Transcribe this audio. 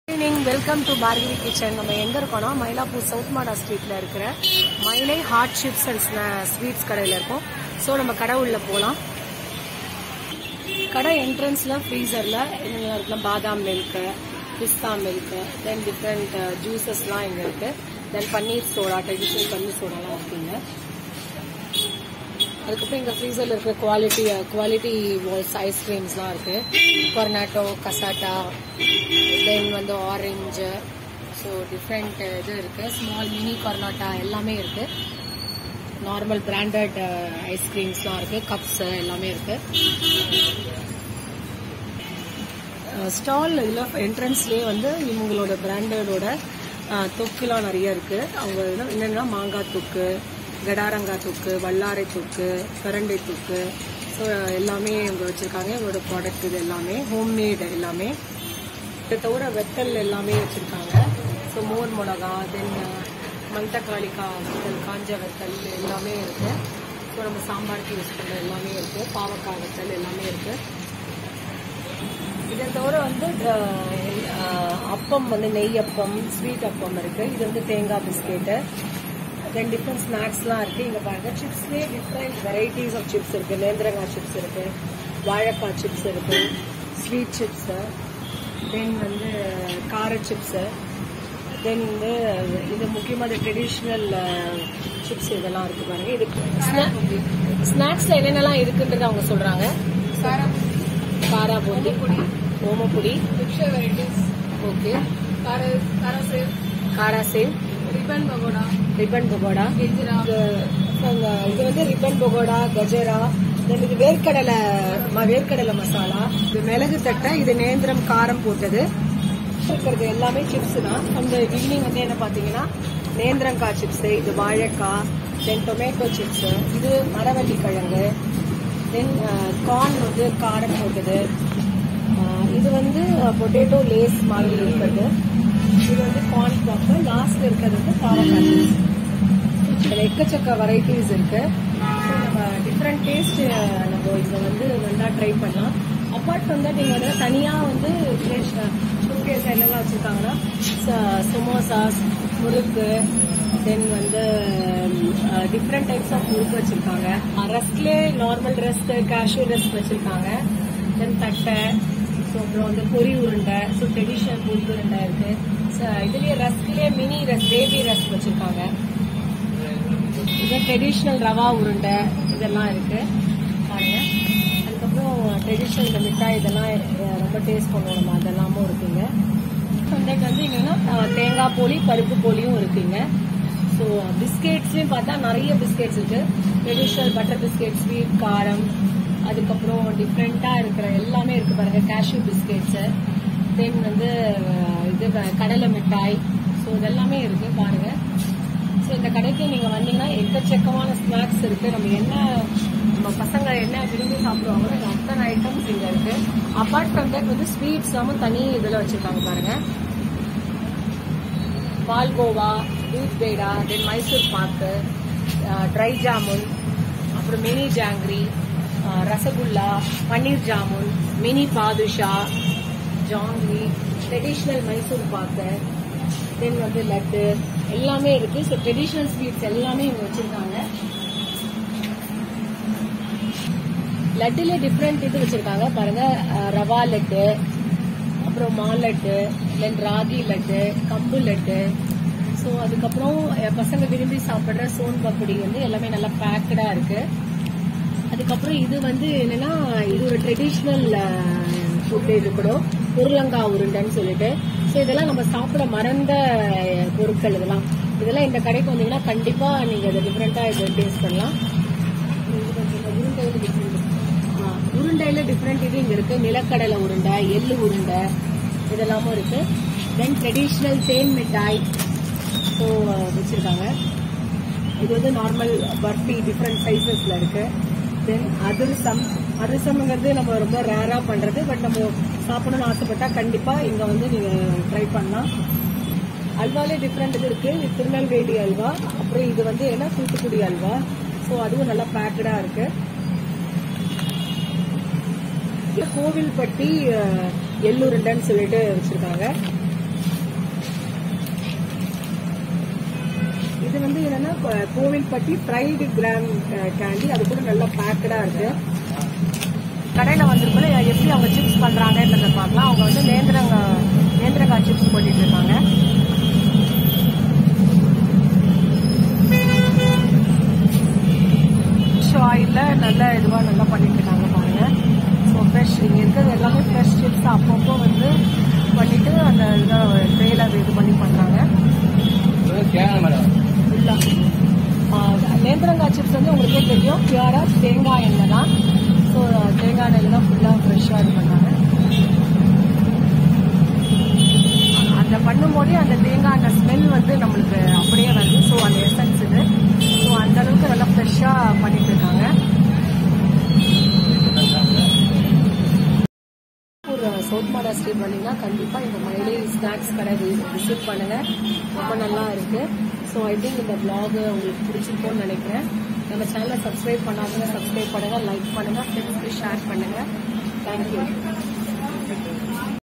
Evening welcome to Bhargavi kitchen நம்ம எங்க இருக்கோம்னா மயிலாப்பூர் சவுத் மாடா ஸ்ட்ரீட்ல இருக்கிற மயிலை ஹாட் சிப்ஸ் அண்ட் ஸ்வீட்ஸ் கடையில இருக்கோம் ஸோ நம்ம கடை உள்ள போகலாம் கடை என்ட்ரன்ஸ்ல ஃப்ரீசர்ல என்னென்ன இருக்குன்னா badam milk pista milk then different ஜூசஸ்லாம் இங்க இருக்கு தென் பன்னீர் சோடா ட்ரெடிஷ்னல் பன்னீர் சோடாலாம் இருக்குங்க அதுக்கப்புறம் இங்கே ஃப்ரீசரில் இருக்கிற குவாலிட்டி குவாலிட்டி வால்ஸ் ஐஸ்கிரீம்ஸ்லாம் இருக்குது கொர்னாட்டோ கசாட்டா தென் வந்து ஆரஞ்சு ஸோ டிஃப்ரெண்ட் இது இருக்குது ஸ்மால் மினி கொர்னாட்டா எல்லாமே இருக்குது நார்மல் பிராண்டட் ஐஸ்கிரீம்ஸ்லாம் இருக்குது கப்ஸ் எல்லாமே இருக்குது ஸ்டால் இதில் என்ட்ரன்ஸ்லேயே வந்து இவங்களோட பிராண்டடோட தொக்குலாம் நிறைய இருக்குது அவங்க என்ன- என்னென்னா மாங்காய் தொக்கு கடாரங்காய் தொக்கு வல்லாரை தொக்கு பிரண்டை தொக்கு ஸோ எல்லாமே இவங்க வச்சுருக்காங்க இவங்களோட ப்ராடக்ட் இது எல்லாமே ஹோம்மேட் எல்லாமே இதை தவிர வெத்தல் எல்லாமே வச்சுருக்காங்க ஸோ மோர் மிளகா தென் மந்தக்காளிக்கா வெத்தல் காஞ்ச வெத்தல் எல்லாமே இருக்குது ஸோ நம்ம சாம்பாருக்கு யூஸ் பண்ணுற எல்லாமே இருக்குது பாவக்காய் வெத்தல் எல்லாமே இருக்குது இதை தவிர வந்து அஹ், அப்பம் வந்து நெய் அப்பம் ஸ்வீட் அப்பம் இருக்கு இது வந்து தேங்காய் பிஸ்கெட்டு தென் டிஃப்ரெண்ட் ஸ்நாக்ஸ்லாம் இருக்கு இங்க பாருங்க சிப்ஸ்லேயே டிஃப்ரெண்ட் வெரைட்டிஸ் ஆஃப் சிப்ஸ் இருக்கு நேந்திரங்காய் சிப்ஸ் இருக்கு வாழைக்காய் சிப்ஸ் இருக்கு ஸ்வீட் சிப்ஸ் தென் வந்து கார சிப்ஸ் தென் வந்து இது முக்கியமாக ட்ரெடிஷ்னல் சிப்ஸ் இதெல்லாம் இருக்கு பாருங்க இது ஸ்நாக்ஸ்ல என்னென்னலாம் இருக்குன்றது அவங்க சொல்றாங்க kara boondi omapodi mixture varieties okay kara kara sev kara sev ribbon pakoda ribbon pakoda கெஜ்ரா இது அவங்க இது வந்து ரிப்பன் பகோடா கஜரா then இது வேர்க்கடலை ம- வேர்க்கடலை மசாலா இது மிளகு தட்டை இது நேந்திரம் காரம் போட்டது இருக்கிறது எல்லாமே சிப்ஸ் தான் அந்த பிகினிங் வந்து என்ன பார்த்தீங்கன்னா நேந்திரங்காய் சிப்ஸ் இது வாழைக்காய் தென் டொமேட்டோ சிப்ஸ் இது மரவள்ளி கிழங்கு தென் கார்ன் வந்து காரம் போட்டது அஹ், இது வந்து பொட்டேட்டோ லேஸ் மாதிரி இருக்கிறது இது வந்து கார்ன் பாப்பு லாஸ்ட் இருக்கிறது வந்து பாவக்காய் chips. இதுல எக்கச்சக்க வெரைட்டிஸ் இருக்கு So, நம்ம டிஃப்ரெண்ட் டேஸ்ட் நம்ம இங்க வந்து நல்லா ட்ரை பண்ணலாம் அப்பார்ட் ஃப்ரம் தட் நீங்க வந்து தனியா வந்து ஃப்ரெஷ் ஷோகேஸ் என்னெல்லாம் வச்சிருக்காங்கன்னா சமோசாஸ் முறுக்கு தென் வந்து டிஃப்ரெண்ட் டைப்ஸ் ஆஃப் முறுக்கு வச்சிருக்காங்க ரஸ்க்லே நார்மல் ரஸ்க் கேஷ்யூ ரஸ்க் வச்சிருக்காங்க தென் தட்டை ஸோ அப்புறம் வந்து பொரி உருண்டை ஸோ ட்ரெடிஷ்னல் பொரி உருண்டை இருக்கு So, இதுலயே ரஸ்க்லேயே மினி ரஸ் பேபி ரஸ்க் வச்சிருக்காங்க இது ட்ரெடிஷ்னல் ரவா உருண்டை இதெல்லாம் இருக்கு பாருங்க அதுக்கப்புறம் ட்ரெடிஷ்னல் இந்த மிட்டாய் இதெல்லாம் அஹ், ரொம்ப டேஸ்ட் பண்ணுவோம் நம்ம அதெல்லாமும் இருக்குங்க சந்தைக்கு வந்து என்னன்னா அஹ், தேங்காய் போலி பருப்பு போலியும் இருக்குங்க ஸோ பிஸ்கெட்ஸ்லையும் பார்த்தா நிறைய பிஸ்கெட்ஸ் இருக்கு ட்ரெடிஷ்னல் பட்டர் பிஸ்கெட் ஸ்வீட் காரம் அதுக்கப்புறம் டிஃப்ரெண்ட்டாக இருக்கிற எல்லாமே இருக்கு பாருங்க கேஷ்யூ பிஸ்கெட்ஸு தென் வந்து அஹ், இது வ- கடலை மிட்டாய் ஸோ இதெல்லாமே இருக்கு பாருங்க ஸோ இந்த கடைக்கு நீங்க வந்தீங்கன்னா எக்கச்சக்கமான ஸ்நாக்ஸ் இருக்கு நம்ம என்ன நம்ம பசங்க என்ன விரும்பி சாப்பிடுவாங்களோ இந்த அத்தனை ஐட்டம்ஸ் இங்க இருக்கு அப்பார்ட் ஃப்ரம் தட் வந்து ஸ்வீட்ஸ் எல்லாமும் தனி இதுல வச்சிருக்காங்க பாருங்க பால்கோவா தூத் பேடா தென் மைசூர் பாக்கு ட்ரை ஜாமுன் அப்புறம் mini jangiri ah, rasgulla paneer jamun mini badusha jangiri traditional Mysore pak then வந்து லட்டு எல்லாமே இருக்கு ஸோ ட்ரெடிஷ்னல் ஸ்வீட்ஸ் எல்லாமே இவங்க வச்சிருக்காங்க லட்டுல டிஃப்ரெண்ட் இது வச்சிருக்காங்க பாருங்க அஹ், ரவா லட்டு அப்புறம் மா லட்டு தென் ராகி லட்டு கம்பு லட்டு ஸோ அதுக்கப்புறம் அஹ், பசங்க விரும்பி சாப்பிட்ற சோன் பப்படி வந்து எல்லாமே நல்லா பேக்கடா இருக்கு அதுக்கப்புறம் இது வந்து என்னன்னா இது ஒரு ட்ரெடிஷ்னல் ஃபுட் இது கூட உருளங்காய் உருண்டைன்னு சொல்லிட்டு ஸோ இதெல்லாம் நம்ம சாப்பிட மறந்த அஹ், பொருட்கள் இதெல்லாம் இதெல்லாம் இந்த கடைக்கு வந்தீங்கன்னா கண்டிப்பா நீங்க இதை டிஃப்ரெண்டா இதை டேஸ்ட் பண்ணலாம் இது கொஞ்சம் இந்த உருண்டையில different. ஆ, உருண்டையில டிஃப்ரெண்ட் இது இங்க இருக்கு நிலக்கடலை உருண்டை எள்ளு உருண்டை இதெல்லாமும் இருக்கு தென் ட்ரெடிஷ்னல் தேன் மிட்டாய் ஸோ வச்சிருக்காங்க இது வந்து நார்மல் பர்ஃபி டிஃப்ரெண்ட் சைஸஸ்ல இருக்கு தென் அதிரசம் அதிரசம்ங்கிறது நம்ம ரொம்ப ரேரா பண்றது பட் நம்ம சாப்பிடணும்னு ஆசைப்பட்டா கண்டிப்பா இங்க வந்து நீங்க ட்ரை பண்ணலாம் அல்வாலே டிஃப்ரெண்ட் இது இருக்கு இது திருநெல்வேலி அல்வா அப்புறம் இது வந்து என்ன தூத்துக்குடி அல்வா ஸோ அதுவும் நல்லா பேக்கடா இருக்கு கோவில்பட்டி அஹ், எள்ளுருண்டைன்னு சொல்லிட்டு வச்சிருக்காங்க ah, Kovilpatti fried gram candy அது கூட நல்லா பேக்கடா இருக்கு கடையில வந்திருக்கோம் எப்படி அவங்க சிப்ஸ் பண்றாங்கன்றத பார்க்கலாம் அவங்க வந்து நேந்திரங்க நேந்திரங்காய் சிப்ஸ் போட்டுட்டு இருக்காங்க ஃபிஷ் ஆயில்ல நல்ல இதுவா நல்லா பண்ணிட்டு இருக்காங்க பாருங்க ஸோ ஃப்ரெஷ் இங்க இருக்கிறது எல்லாமே ஃப்ரெஷ் சிப்ஸ் அப்பப்போ வந்து பண்ணிட்டு அந்த இதை ட்ரெயில இது பண்ணி பண்றாங்க ஃபுல்லா நேந்திரங்காய் சிப்ஸ் வந்து உங்களுக்கே தெரியும் பியூரா தேங்காய் எண்ணெய் தான் ஸோ தேங்காய் எண்ணெயில் தான் ஃபுல்லாக ஃப்ரெஷ்ஷாக இது பண்ணாங்க அந்த பண்ணும்போதே அந்த தேங்காய் அந்த ஸ்மெல் வந்து நம்மளுக்கு அப்படியே வருது ஸோ அந்த எசன்ஸ் இது ஸோ அந்த அளவுக்கு நல்லா ஃப்ரெஷ்ஷாக பண்ணிட்டு இருக்காங்க ஒரு சவுத் மாடா ஸ்ட்ரீட் வந்தீங்கன்னா கண்டிப்பா இந்த மயிலை ஸ்நாக்ஸ் கடை விசிட் பண்ணுங்க ரொம்ப நல்லா இருக்கு ஸோ ஐ திங்க் இந்த vlog உங்களுக்கு பிடிச்சிருக்கும்னு நினைக்கிறேன் நம்ம சேனலை சப்ஸ்கிரைப் பண்ணாதவங்க சப்ஸ்கிரைப் பண்ணுங்க லைக் பண்ணுங்க ஃப்ரெண்ட்ஸ்க்கு ஷேர் பண்ணுங்க தேங்க்யூ